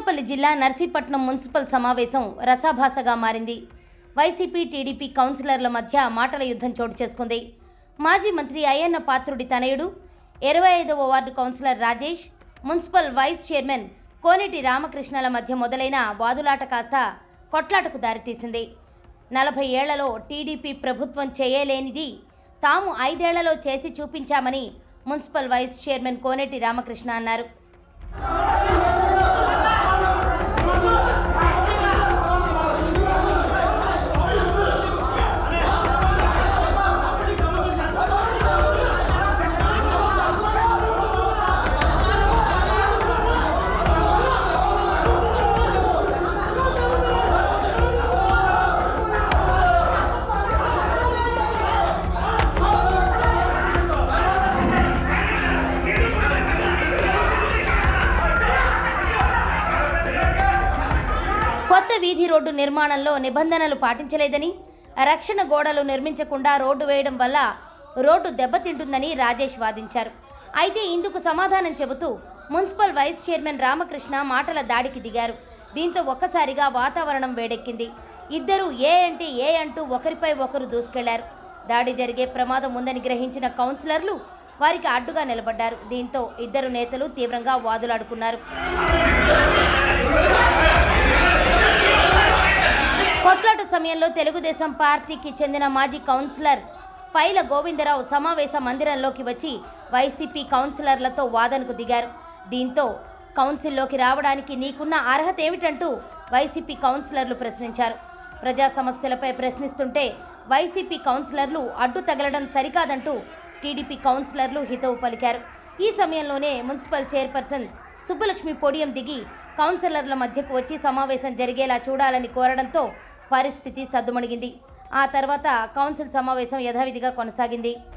అనకాపల్లి జిల్లా నర్సీపట్నం మున్సిపల్ సమావేశం రసాభాసగా మారింది వైసీపీ టీడీపీ కౌన్సిలర్ల మధ్య మాటల యుద్ధం చోటు చేసుకుంది మాజీ మంత్రి అయ్యన్న పాత్రుడి తనయుడు ఇరవై ఐదవ ward councillor Rajesh municipal vice chairman Koneti రామకృష్ణల మధ్య మొదలైన వాదులాట కాస్త కొట్లాటకు దారితీసింది నలభై ఏళ్లలో టీడీపీ ప్రభుత్వం చేయలేనిది తాము ఐదేళ్లలో చేసి చూపించామని municipal vice chairman Koneti Ramakrishna అన్నారు కొత్త వీధి రోడ్డు నిర్మాణంలో నిబంధనలు పాటించలేదని రక్షణ గోడలు నిర్మించకుండా రోడ్డు వేయడం వల్ల రోడ్డు దెబ్బతింటుందని రాజేష్ వాదించారు అయితే ఇందుకు సమాధానం చెబుతూ మున్సిపల్ వైస్ చైర్మన్ రామకృష్ణ మాటల దాడికి దిగారు దీంతో ఒక్కసారిగా వాతావరణం వేడెక్కింది ఇద్దరు ఏ అంటే ఏ అంటూ ఒకరిపై ఒకరు దూసుకెళ్లారు దాడి జరిగే ప్రమాదం ఉందని గ్రహించిన కౌన్సిలర్లు వారికి అడ్డుగా నిలబడ్డారు దీంతో ఇద్దరు నేతలు తీవ్రంగా వాదులాడుకున్నారు కొట్లాట సమయంలో తెలుగుదేశం పార్టీకి చెందిన మాజీ కౌన్సిలర్ పైల గోవిందరావు సమావేశ మందిరంలోకి వచ్చి వైసీపీ కౌన్సిలర్లతో వాదనకు దిగారు దీంతో కౌన్సిల్లోకి రావడానికి నీకున్న అర్హత ఏమిటంటూ వైసీపీ కౌన్సిలర్లు ప్రశ్నించారు ప్రజా సమస్యలపై ప్రశ్నిస్తుంటే వైసీపీ కౌన్సిలర్లు అడ్డు తగలడం సరికాదంటూ టీడీపీ కౌన్సిలర్లు హితవు పలికారు ఈ సమయంలోనే మున్సిపల్ చైర్పర్సన్ సుబ్బలక్ష్మి పోడియం దిగి కౌన్సిలర్ల మధ్యకు వచ్చి సమావేశం జరిగేలా చూడాలని కోరడంతో పరిస్థితి సద్దుమణిగింది ఆ తర్వాత కౌన్సిల్ సమావేశం యథావిధిగా కొనసాగింది